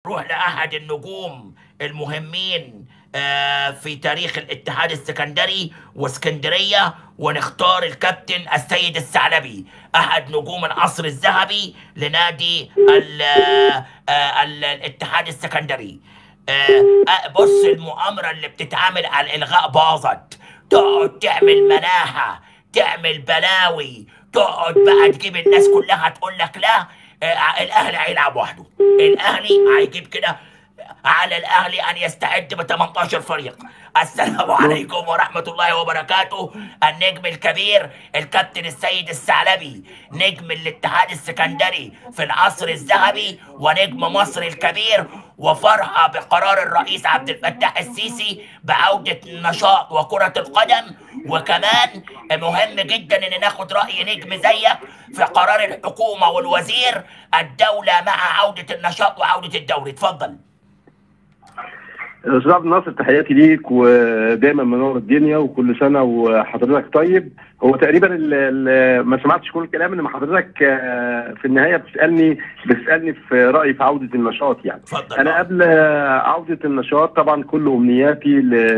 نروح لاحد النجوم المهمين آه، في تاريخ الاتحاد السكندري واسكندريه ونختار الكابتن السيد الثعلبي احد نجوم العصر الذهبي لنادي ال آه، ال الاتحاد السكندري آه، آه، بص المؤامره اللي بتتعامل على الالغاء باظت تقعد تعمل مناحه تعمل بلاوي تقعد بقى تجيب الناس كلها تقول لك لا آه، الاهلي هيلعب وحده الاهلي هيجيب كده على الاهلي ان يستعد ب 18 فريق السلام عليكم ورحمه الله وبركاته النجم الكبير الكابتن السيد الثعلبي نجم الاتحاد السكندري في العصر الذهبي ونجم مصر الكبير وفرحه بقرار الرئيس عبد الفتاح السيسي بعوده النشاط وكره القدم وكمان مهم جدا ان ناخد راي نجم زيك في قرار الحكومه والوزير الدوله مع عوده النشاط وعوده الدوري اتفضل استاذ عبد الناصر تحياتي ليك ودايما منور الدنيا وكل سنه وحضرتك طيب هو تقريبا ال ال ما سمعتش كل الكلام انما حضرتك آه، في النهايه بتسالني بتسالني في رايي في عوده النشاط يعني اتفضل انا قبل عوده النشاط طبعا كل امنياتي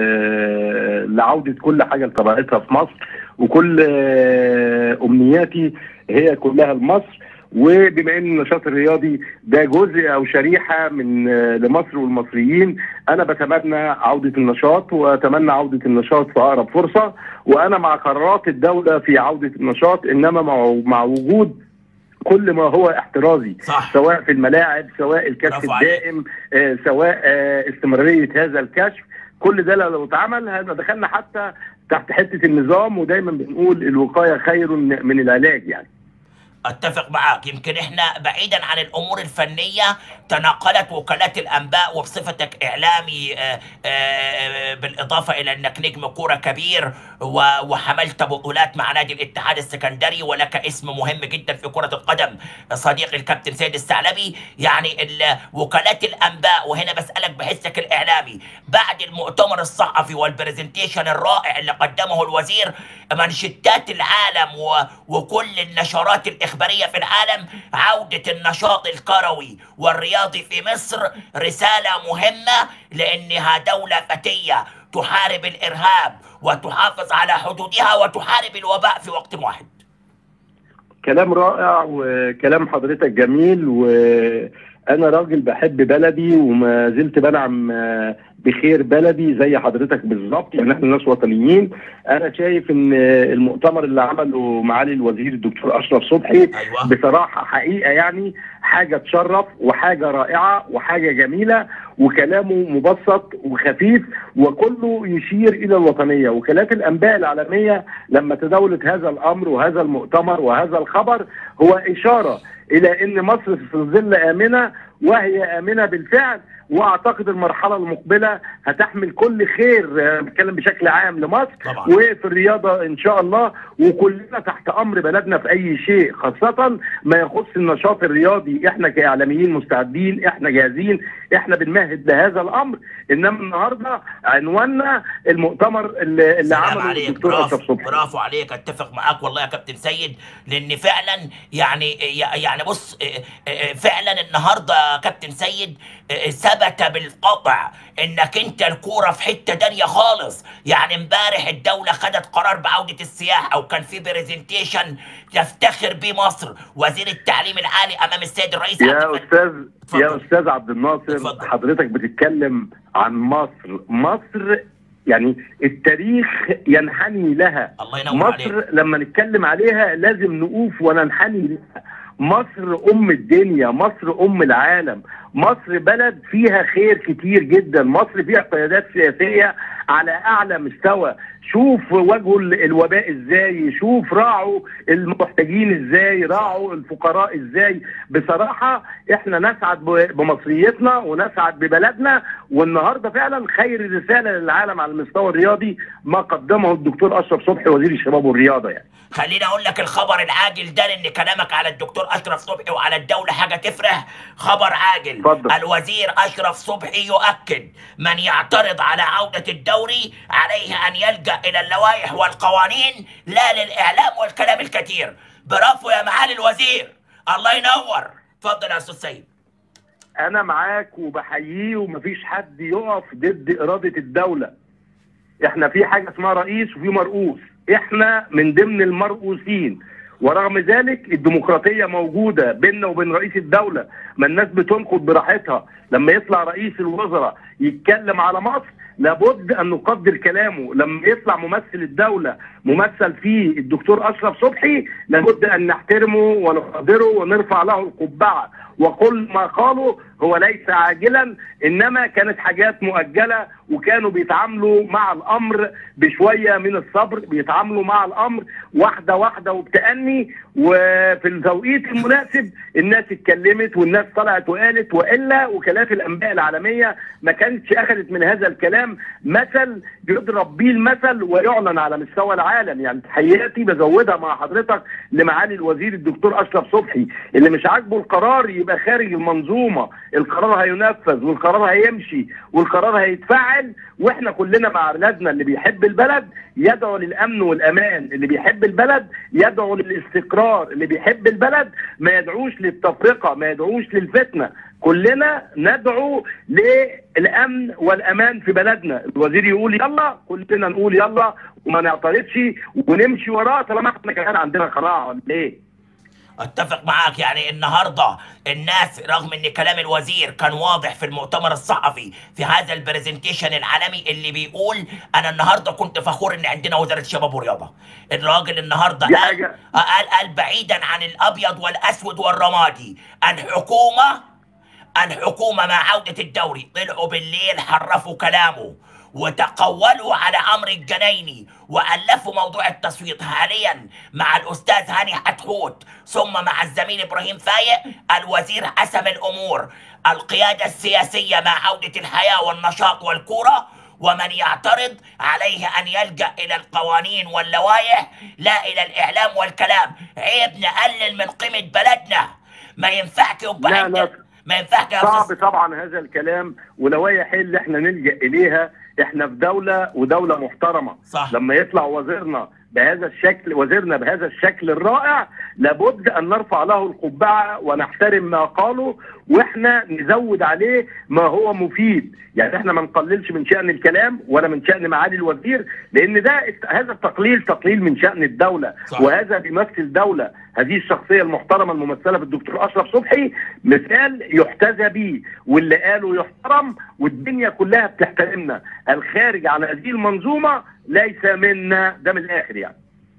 ل- لعوده كل حاجه لطبيعتها في مصر وكل آه، امنياتي هي كلها لمصر وبما ان النشاط الرياضي ده جزء او شريحه من آه، لمصر والمصريين انا بتمنى عوده النشاط واتمنى عوده النشاط في اقرب فرصه وانا مع قرارات الدوله في عوده النشاط انما مع مع وجود كل ما هو احترازي صح سواء في الملاعب سواء الكشف برافو عليك. الدائم آه، سواء آه، استمراريه هذا الكشف كل ده لو اتعمل هيبقى دخلنا حتى تحت حته النظام ودايما بنقول الوقايه خير من العلاج يعني اتفق معاك يمكن احنا بعيدا عن الامور الفنيه تناقلت وكالات الانباء وبصفتك اعلامي آه، آه، بالاضافه الى انك نجم كوره كبير و- وحملت بطولات مع نادي الاتحاد السكندري ولك اسم مهم جدا في كره القدم صديقي الكابتن سيد الثعلبي يعني ال- وكالات الانباء وهنا بسالك بحسك الاعلامي بعد المؤتمر الصحفي والبرزنتيشن الرائع اللي قدمه الوزير منشتات العالم و... وكل النشرات الإخبارية في العالم عودة النشاط الكروي والرياضي في مصر رسالة مهمة لأنها دولة فتية تحارب الإرهاب وتحافظ على حدودها وتحارب الوباء في وقت واحد كلام رائع وكلام حضرتك جميل وانا راجل بحب بلدي وما زلت بدعم آه، بخير بلدي زي حضرتك بالظبط يعني احنا ناس وطنيين انا شايف ان المؤتمر اللي عمله معالي الوزير الدكتور اشرف صبحي أيوة بصراحه حقيقه يعني حاجه تشرف وحاجه رائعه وحاجه جميله وكلامه مبسط وخفيف وكله يشير الى الوطنيه وكالات الانباء العالميه لما تداولت هذا الامر وهذا المؤتمر وهذا الخبر هو اشاره الى ان مصر في ظل امنه وهي امنه بالفعل واعتقد المرحله المقبله هتحمل كل خير آه، بتكلم بشكل عام لمصر طبعا وفي الرياضه ان شاء الله وكلنا تحت امر بلدنا في اي شيء خاصه ما يخص النشاط الرياضي احنا كاعلاميين مستعدين احنا جاهزين احنا بنمهد لهذا الامر انما النهارده عنواننا المؤتمر اللي, اللي سلام عمله عليك الدكتور اشرف برافو صبحي برافو عليك اتفق معاك والله يا كابتن سيد لان فعلا يعني يعني بص فعلا النهارده يا كابتن سيد ثبت بالقطع انك انت الكوره في حته تانية خالص يعني امبارح الدوله خدت قرار بعوده السياحه وكان في برزنتيشن تفتخر بيه مصر وزير التعليم العالي امام السيد الرئيس عبد يا الفتاح استاذ يا اتفضل. استاذ عبد الناصر اتفضل. حضرتك بتتكلم عن مصر مصر يعني التاريخ ينحني لها الله ينور عليك مصر لما نتكلم عليها لازم نقوف وننحني لها مصر ام الدنيا مصر ام العالم مصر بلد فيها خير كتير جدا مصر فيها قيادات سياسيه على اعلى مستوى شوف واجهوا ال- الوباء ازاي شوف راعوا المحتاجين ازاي راعوا الفقراء ازاي بصراحه احنا نسعد ب- بمصريتنا ونسعد ببلدنا والنهارده فعلا خير رساله للعالم على المستوى الرياضي ما قدمه الدكتور اشرف صبحي وزير الشباب والرياضه يعني خليني اقول لك الخبر العاجل ده لان كلامك على الدكتور اشرف صبحي وعلى الدوله حاجه تفرح خبر عاجل اتفضل. الوزير اشرف صبحي يؤكد من يعترض على عوده الدوري عليه ان يلجا الى اللوائح والقوانين لا للاعلام والكلام الكثير برافو يا معالي الوزير الله ينور اتفضل يا استاذ سيد انا معاك وبحييه ومفيش حد يقف ضد اراده الدوله احنا في حاجه اسمها رئيس وفي مرؤوس احنا من ضمن المرؤوسين ورغم ذلك الديمقراطيه موجوده بيننا وبين رئيس الدوله ما الناس بتنقد براحتها لما يطلع رئيس الوزراء يتكلم على مصر لابد ان نقدر كلامه لما يطلع ممثل الدوله ممثل فيه الدكتور اشرف صبحي لابد ان نحترمه ونقدره ونرفع له القبعه وكل ما قالوا هو ليس عاجلا انما كانت حاجات مؤجله وكانوا بيتعاملوا مع الامر بشويه من الصبر بيتعاملوا مع الامر واحده واحده وبتأني وفي التوقيت المناسب الناس اتكلمت والناس طلعت وقالت والا وكالات الانباء العالميه ما كانتش اخذت من هذا الكلام مثل يضرب بيه المثل ويعلن على مستوى العالم يعني تحياتي بزودها مع حضرتك لمعالي الوزير الدكتور اشرف صبحي اللي مش عاجبه القرار يبقى خارج المنظومه القرار هينفذ والقرار هيمشي والقرار هيتفعل واحنا كلنا مع بلدنا اللي بيحب البلد يدعو للامن والامان اللي بيحب البلد يدعو للاستقرار اللي بيحب البلد ما يدعوش للتفرقه ما يدعوش للفتنه كلنا ندعو للامن والامان في بلدنا الوزير يقول يلا كلنا نقول يلا وما نعترضش ونمشي وراه طالما احنا كمان عندنا قناعه ولا ايه اتفق معاك يعني النهارده الناس رغم ان كلام الوزير كان واضح في المؤتمر الصحفي في هذا البرزنتيشن العالمي اللي بيقول انا النهارده كنت فخور ان عندنا وزاره شباب ورياضه الراجل النهارده دي قال, حاجة. قال قال بعيدا عن الابيض والاسود والرمادي الحكومه الحكومة مع عودة الدوري طلعوا بالليل حرفوا كلامه وتقولوا على عمرو الجنايني وألفوا موضوع التصويت حاليا مع الأستاذ هاني حتحوت ثم مع الزميل إبراهيم فايق الوزير حسم الأمور القيادة السياسية مع عودة الحياة والنشاط والكورة ومن يعترض عليه أن يلجأ إلى القوانين واللوائح لا إلى الإعلام والكلام عيب نقلل من قيمة بلدنا ما ينفعش يبقى لا، عندنا- لا. ما ينفعش يا صعب أستاذ طبعا هذا الكلام ولوائح اللي احنا نلجا اليها احنا في دوله ودوله محترمه صح. لما يطلع وزيرنا بهذا الشكل وزيرنا بهذا الشكل الرائع لابد ان نرفع له القبعه ونحترم ما قاله واحنا نزود عليه ما هو مفيد يعني احنا ما نقللش من شان الكلام ولا من شان معالي الوزير لان ده هذا التقليل تقليل من شان الدوله صح. وهذا بيمثل دوله هذه الشخصيه المحترمه الممثله بالدكتور اشرف صبحي مثال يحتذى به واللي قاله يحترم والدنيا كلها بتحترمنا الخارج عن هذه المنظومه ليس منا ده من الاخر يعني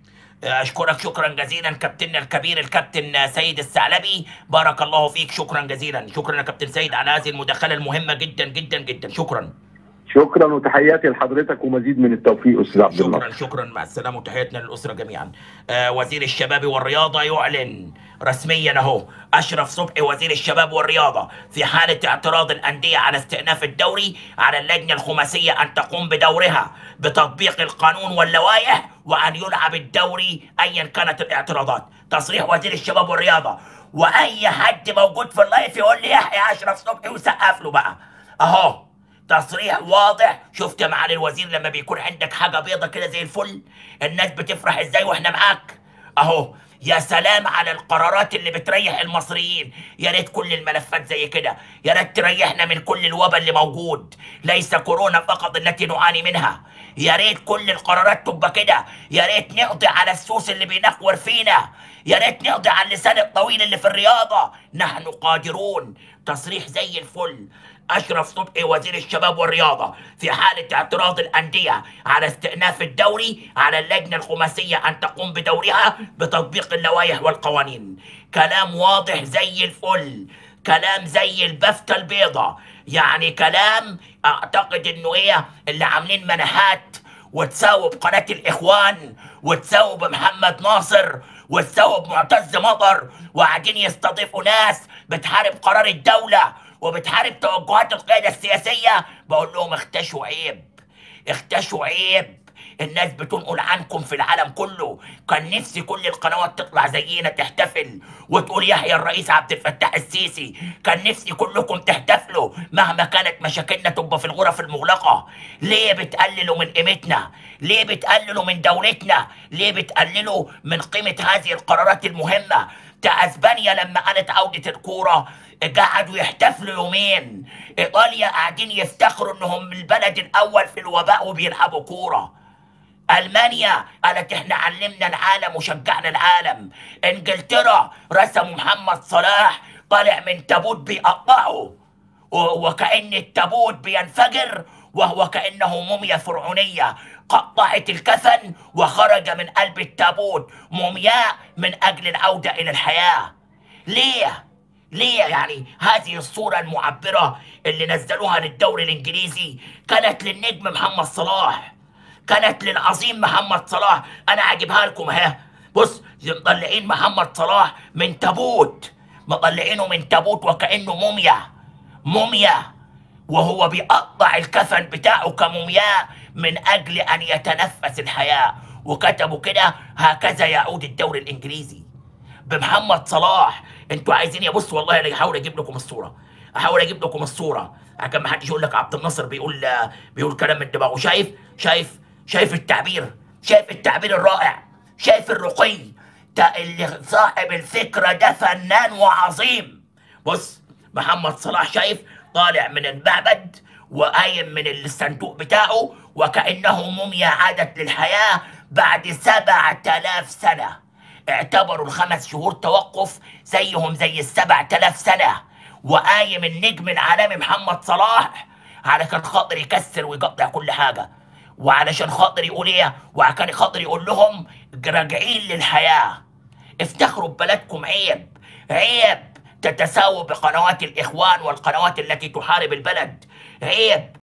أشكرك شكرا جزيلا كابتننا الكبير الكابتن سيد الثعلبي بارك الله فيك شكرا جزيلا شكرا يا كابتن سيد على هذه المداخلة المهمة جدا جدا جدا شكرا شكرا وتحياتي لحضرتك ومزيد من التوفيق استاذ عبد شكرا الله شكرا مع السلامة وتحياتنا للأسرة جميعا آه وزير الشباب والرياضة يعلن رسميا اهو أشرف صبحي وزير الشباب والرياضة في حالة اعتراض الأندية على استئناف الدوري على اللجنة الخماسية أن تقوم بدورها بتطبيق القانون واللوائح وأن يلعب الدوري أيا كانت الاعتراضات تصريح وزير الشباب والرياضة وأي حد موجود في اللايف يقول لي يحيى أشرف صبحي وسقف له بقى أهو تصريح واضح شفت يا معالي الوزير لما بيكون عندك حاجه بيضه كده زي الفل الناس بتفرح ازاي واحنا معاك اهو يا سلام على القرارات اللي بتريح المصريين يا ريت كل الملفات زي كده يا ريت تريحنا من كل الوبا اللي موجود ليس كورونا فقط التي نعاني منها يا ريت كل القرارات تبقى كده يا ريت نقضي على السوس اللي بينخور فينا يا ريت نقضي على اللسان الطويل اللي في الرياضه نحن قادرون تصريح زي الفل أشرف صبحي وزير الشباب والرياضة في حالة اعتراض الأندية على استئناف الدوري على اللجنة الخماسية أن تقوم بدورها بتطبيق اللوائح والقوانين كلام واضح زي الفل كلام زي البفتة البيضة يعني كلام أعتقد إنه إيه اللي عاملين منحات وتساووا بقناة الإخوان وتساووا بمحمد ناصر وتساووا بمعتز مطر وقاعدين يستضيفوا ناس بتحارب قرار الدولة وبتحارب توجهات القيادة السياسية بقول لهم اختشوا عيب اختشوا عيب الناس بتنقل عنكم في العالم كله كان نفسي كل القنوات تطلع زينا تحتفل وتقول يحيى الرئيس عبد الفتاح السيسي كان نفسي كلكم تحتفلوا مهما كانت مشاكلنا تبقى في الغرف المغلقة ليه بتقللوا من قيمتنا ليه بتقللوا من دولتنا ليه بتقللوا من قيمة هذه القرارات المهمة ده اسبانيا لما قالت عودة الكورة قعدوا يحتفلوا يومين ايطاليا قاعدين يفتخروا انهم البلد الاول في الوباء وبيلعبوا كورة المانيا قالت احنا علمنا العالم وشجعنا العالم انجلترا رسموا محمد صلاح طالع من تابوت بيقطعه و- وكأن التابوت بينفجر وهو كأنه موميا فرعونية قطعت الكفن وخرج من قلب التابوت مومياء من أجل العودة إلى الحياة ليه؟ ليه يعني هذه الصورة المعبرة اللي نزلوها للدوري الإنجليزي كانت للنجم محمد صلاح كانت للعظيم محمد صلاح أنا عاجبها لكم اهي بص مطلعين محمد صلاح من تابوت مطلعينه من تابوت وكأنه موميا موميا وهو بيقطع الكفن بتاعه كمومياء من أجل أن يتنفس الحياة وكتبوا كده هكذا يعود الدوري الإنجليزي بمحمد صلاح انتوا عايزين يبص والله انا احاول اجيب لكم الصوره احاول اجيب لكم الصوره عشان ما حدش يقول لك عبد الناصر بيقول بيقول كلام من دماغه شايف شايف شايف التعبير شايف التعبير الرائع شايف الرقي ده اللي صاحب الفكره ده فنان وعظيم بص محمد صلاح شايف طالع من المعبد وقايم من الصندوق بتاعه وكأنه موميا عادت للحياة بعد سبعة آلاف سنة اعتبروا الخمس شهور توقف زيهم زي السبع تلاف سنة وقايم النجم العالمي محمد صلاح علشان خاطر يكسر ويقطع كل حاجة وعلشان خاطر يقول ايه وعشان خاطر يقول لهم راجعين للحياة افتخروا ببلدكم عيب عيب تتساووا بقنوات الإخوان والقنوات التي تحارب البلد عيب